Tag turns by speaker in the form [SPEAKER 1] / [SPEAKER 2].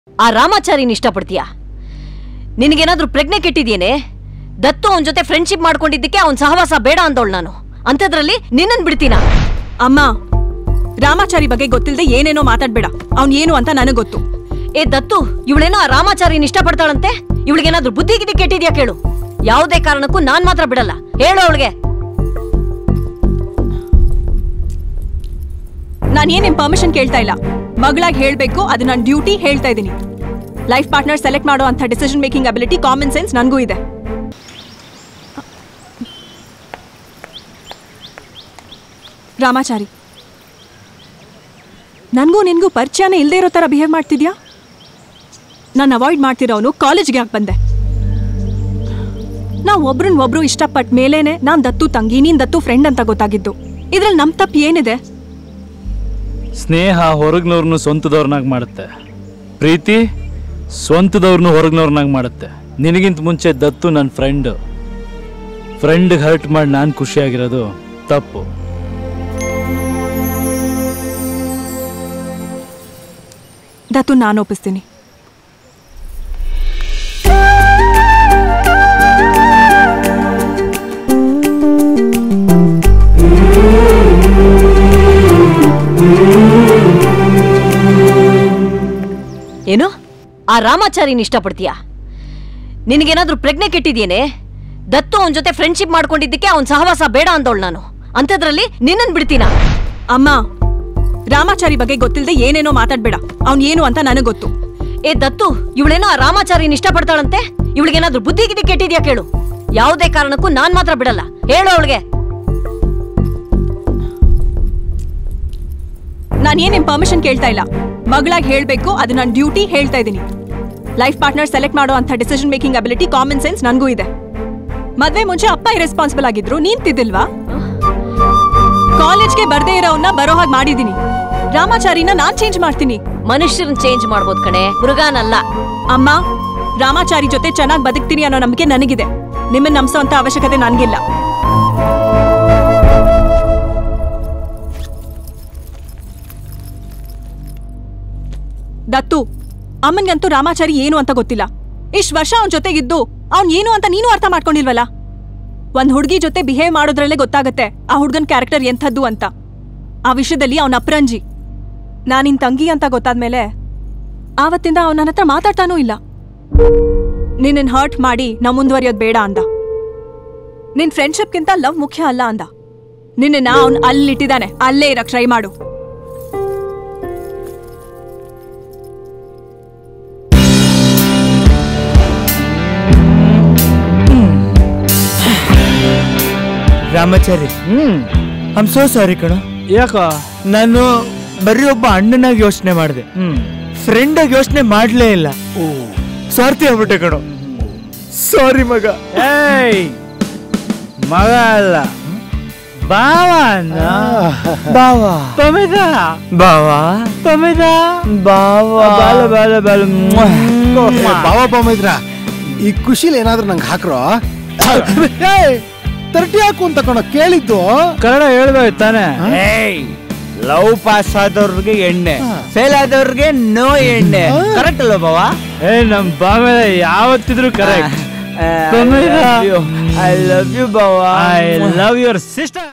[SPEAKER 1] ಆ ರಾಮಾಚಾರಿನ ಇಷ್ಟಪಡ್ತೀಯಾ ನಿನಗೇನಾದ್ರೂ ಪ್ರಜ್ಞೆ ಕೆಟ್ಟಿದ್ಯೇನೆ ದತ್ತು ಅವನ ಜೊತೆ ಫ್ರೆಂಡ್ಶಿಪ್ ಮಾಡ್ಕೊಂಡಿದ್ದಕ್ಕೆ ಅವನ ಸಹವಾಸ ಬೇಡ ಅಂದವಳು ನಾನು ಅಂಥದ್ರಲ್ಲಿ ನಿನ್ನನ್ ಬಿಡ್ತೀನ
[SPEAKER 2] ಅಮ್ಮ ರಾಮಾಚಾರಿ ಬಗ್ಗೆ ಗೊತ್ತಿಲ್ಲದೆ ಏನೇನೋ ಮಾತಾಡ್ಬೇಡ ಅವ್ನ್ ಏನು ಅಂತ ನನಗ್ ಗೊತ್ತು
[SPEAKER 1] ಏ ದತ್ತು ಇವಳೇನೋ ಆ ರಾಮಾಚಾರಿನ ಇಷ್ಟಪಡ್ತಾಳಂತೆ ಇವಳಿಗೇನಾದ್ರೂ ಬುದ್ಧಿ ಗಿದ್ದಿ ಕೆಟ್ಟಿದ್ಯಾ ಕೇಳು ಯಾವುದೇ ಕಾರಣಕ್ಕೂ ನಾನ್ ಮಾತ್ರ ಬಿಡಲ್ಲ ಹೇಳು ಅವಳಿಗೆ
[SPEAKER 2] ನಾನು ಏನ್ ನಿಮ್ ಪರ್ಮಿಷನ್ ಕೇಳ್ತಾ ಇಲ್ಲ ಮಗಳಾಗಿ ಹೇಳ್ಬೇಕು ಅದು ನನ್ನ ಡ್ಯೂಟಿ ಹೇಳ್ತಾ ಇದ್ದೀನಿ ಲೈಫ್ ಪಾರ್ಟ್ನರ್ ಸೆಲೆಕ್ಟ್ ಮಾಡೋ ಅಂತ decision making ability common sense ನನಗೂ ಇದೆ ರಾಮಾಚಾರಿ ನನಗೂ ನಿನ್ಗೂ ಪರಿಚಯನೇ ಇಲ್ಲದೆ ಇರೋ ಥರ ಬಿಹೇವ್ ಮಾಡ್ತಿದ್ಯಾ ನಾನು ಅವಾಯ್ಡ್ ಮಾಡ್ತಿರೋನು ಕಾಲೇಜ್ಗೆ ಯಾಕೆ ಬಂದೆ ನಾವು ಒಬ್ರನ್ನ ಒಬ್ರು ಇಷ್ಟಪಟ್ಟ ಮೇಲೇನೆ ನಾನ್ ದತ್ತು ತಂಗಿ ನೀನ್ ದತ್ತು ಫ್ರೆಂಡ್ ಅಂತ ಗೊತ್ತಾಗಿದ್ದು ಇದ್ರಲ್ಲಿ ನಮ್ ತಪ್ಪು ಏನಿದೆ
[SPEAKER 3] ಸ್ನೇಹ ಹೊರಗ್ನವ್ರನ್ನು ಸ್ವಂತದವ್ರನ್ನಾಗಿ ಮಾಡುತ್ತೆ ಪ್ರೀತಿ ಸ್ವಂತದವ್ರನ್ನು ಹೊರಗ್ನವ್ರನ್ನಾಗಿ ಮಾಡುತ್ತೆ ನಿನಗಿಂತ ಮುಂಚೆ ದತ್ತು ನನ್ನ ಫ್ರೆಂಡ್ ಫ್ರೆಂಡ್ಗೆ ಹರ್ಟ್ ಮಾಡಿ ನಾನು ಖುಷಿಯಾಗಿರೋದು ತಪ್ಪು
[SPEAKER 2] ದತ್ತು ನಾನು ಒಪ್ಪಿಸ್ತೀನಿ
[SPEAKER 1] ಏನು ಆ ರಾಮಾಚಾರಿನ ಇಷ್ಟಪಡ್ತೀಯಾ ನಿನಗೇನಾದ್ರೂ ಪ್ರಜ್ಞೆ ಕೆಟ್ಟಿದ್ಯೇನೆ ದತ್ತು ಅವನ ಜೊತೆ ಫ್ರೆಂಡ್ಶಿಪ್ ಮಾಡ್ಕೊಂಡಿದ್ದಕ್ಕೆ ಅವನ ಸಹವಾಸ ಬೇಡ ಅಂದವಳು ನಾನು ಅಂಥದ್ರಲ್ಲಿ ನಿನ್ನನ್ ಬಿಡ್ತೀನ
[SPEAKER 2] ಅಮ್ಮ ರಾಮಾಚಾರಿ ಬಗ್ಗೆ ಗೊತ್ತಿಲ್ಲದೆ ಏನೇನೋ ಮಾತಾಡ್ಬೇಡ ಅವ್ನ್ ಏನು ಅಂತ ನನಗ್ ಗೊತ್ತು
[SPEAKER 1] ಏ ದತ್ತು ಇವಳೇನೋ ಆ ರಾಮಾಚಾರಿನ ಇಷ್ಟಪಡ್ತಾಳಂತೆ ಇವಳಿಗೇನಾದ್ರೂ ಬುದ್ಧಿ ಗಿದ್ದಿ ಕೆಟ್ಟಿದ್ಯಾ ಕೇಳು ಯಾವುದೇ ಕಾರಣಕ್ಕೂ ನಾನ್ ಮಾತ್ರ ಬಿಡಲ್ಲ ಹೇಳು ಅವಳಿಗೆ
[SPEAKER 2] ನಾನು ಏನ್ ನಿಮ್ ಪರ್ಮಿಷನ್ ಕೇಳ್ತಾ ಇಲ್ಲ ಮಗಳಾಗಿ ಹೇಳ್ಬೇಕು ಅದು ನನ್ನ ಡ್ಯೂಟಿ ಹೇಳ್ತಾ ಇದ್ದೀನಿ ಲೈಫ್ ಪಾರ್ಟ್ನರ್ ಸೆಲೆಕ್ಟ್ ಮಾಡೋ ಅಂತ decision making ability common sense ನನಗೂ ಇದೆ ಮದ್ವೆ ಮುಂಚೆ ಅಪ್ಪ ಇರೆಸ್ಪಾನ್ಸಿಬಲ್ ಆಗಿದ್ರು ನೀನ್ ತಿದ್ದಿಲ್ವಾ ಕಾಲೇಜ್ಗೆ ಬರ್ದೇ ಇರೋವನ್ನ ಬರೋ ಹಾಗೆ ಮಾಡಿದೀನಿ ರಾಮಾಚಾರಿನ ನಾನ್ ಚೇಂಜ್ ಮಾಡ್ತೀನಿ
[SPEAKER 1] ಮನುಷ್ಯರನ್ನ ಚೇಂಜ್ ಮಾಡ್ಬೋದು ಕಣೆ ಮೃಗಾನಲ್ಲ
[SPEAKER 2] ಅಮ್ಮ ರಾಮಾಚಾರಿ ಜೊತೆ ಚೆನ್ನಾಗಿ ಬದುಕ್ತೀನಿ ಅನ್ನೋ ನಂಬಿಕೆ ನನಗಿದೆ ನಿಮ್ಮನ್ನ ನಂಬಿಸೋ ಅಂತ ಅವಶ್ಯಕತೆ ನನ್ಗಿಲ್ಲ ದತ್ತು ಅಮ್ಮನ್ಗಂತೂ ರಾಮಾಚಾರಿ ಏನು ಅಂತ ಗೊತ್ತಿಲ್ಲ ಇಷ್ಟ್ ವರ್ಷ ಅವನ್ ಜೊತೆಗಿದ್ದು ಅವ್ನ್ ಏನು ಅಂತ ನೀನು ಅರ್ಥ ಮಾಡ್ಕೊಂಡಿಲ್ವಲ್ಲ ಒಂದ್ ಹುಡುಗಿ ಜೊತೆ ಬಿಹೇವ್ ಮಾಡೋದ್ರಲ್ಲೇ ಗೊತ್ತಾಗತ್ತೆ ಆ ಹುಡ್ಗನ್ ಕ್ಯಾರೆಕ್ಟರ್ ಎಂಥದ್ದು ಅಂತ ಆ ವಿಷಯದಲ್ಲಿ ಅವನ ಅಪ್ರಂಜಿ ನಾನಿನ್ ತಂಗಿ ಅಂತ ಗೊತ್ತಾದ್ಮೇಲೆ ಆವತ್ತಿಂದ ಅವನ ನನ್ನ ಹತ್ರ ಮಾತಾಡ್ತಾನೂ ಇಲ್ಲ ನಿನ್ನ ಹರ್ಟ್ ಮಾಡಿ ನಾವು ಮುಂದುವರಿಯೋದು ಬೇಡ ಅಂದ ನಿನ್ ಫ್ರೆಂಡ್ಶಿಪ್ಗಿಂತ ಲವ್ ಮುಖ್ಯ ಅಲ್ಲ ಅಂದ ನಿನ್ನ ಅವನ್ ಅಲ್ಲಿಟ್ಟಿದ್ದಾನೆ ಅಲ್ಲೇ ಇರಕ್ ಟ್ರೈ ಮಾಡು
[SPEAKER 4] Ramachari
[SPEAKER 3] hmm
[SPEAKER 4] I'm so sorry ಕಣ
[SPEAKER 3] ಯಾಕ
[SPEAKER 4] ನಾನು ಬರೀ ಒಬ್ಬ ಅಣ್ಣನಾಗಿ ಯೋಚನೆ ಮಾಡಿದೆ
[SPEAKER 3] ಹ್ಮ್
[SPEAKER 4] ಫ್ರೆಂಡ್ ಆಗಿ ಯೋಚನೆ ಮಾಡ್ಲೇ ಇಲ್ಲ ಸ್ವಾರ್ಥಿ ಆಗ್ಬಿಟ್ಟೆ ಕಣೋ ಸಾರಿ ಮಗ
[SPEAKER 3] ಏಯ್ ಮಗ ಅಲ್ಲ ಬಾವ ಅನ್ನ
[SPEAKER 4] ಬಾವ
[SPEAKER 3] ಪಮಿದ
[SPEAKER 4] ಬಾವ
[SPEAKER 3] ಪಮಿದ
[SPEAKER 4] ಬಾವ
[SPEAKER 3] ಬಾಲ ಬಾಲ ಬಾಲ
[SPEAKER 5] ಬಾವ ಬಾಮಿದ್ರ ಈ ಖುಷಿಲಿ ಏನಾದ್ರೂ ನಂಗೆ ಹಾಕ್ರೋ ತರ್ಟಿ ಹಾಕು ಅಂತ ಕಣೋ ಕೇಳಿದ್ದು
[SPEAKER 3] ಕನ್ನಡ ಹೇಳ್ಬೇಕು ತಾನೆ
[SPEAKER 4] ಏಯ್ ಲವ್ ಪಾಸ್ ಆದವ್ರಿಗೆ ಎಣ್ಣೆ
[SPEAKER 5] ಹಾ.
[SPEAKER 4] ಫೇಲ್ ಆದವ್ರಿಗೆ ನೋ ಎಣ್ಣೆ
[SPEAKER 5] ಹಾ.
[SPEAKER 4] ಕರೆಕ್ಟ್ ಅಲ್ವಾ ಬಾವ
[SPEAKER 3] ಏ ನಮ್ ಬಾಮೇದ ಯಾವತ್ತಿದ್ರು ಕರೆಕ್ಟ್
[SPEAKER 4] ಐ ಲವ್ ಯು ಬಾವ
[SPEAKER 3] ಐ ಲವ್ ಯುವರ್ ಸಿಸ್ಟರ್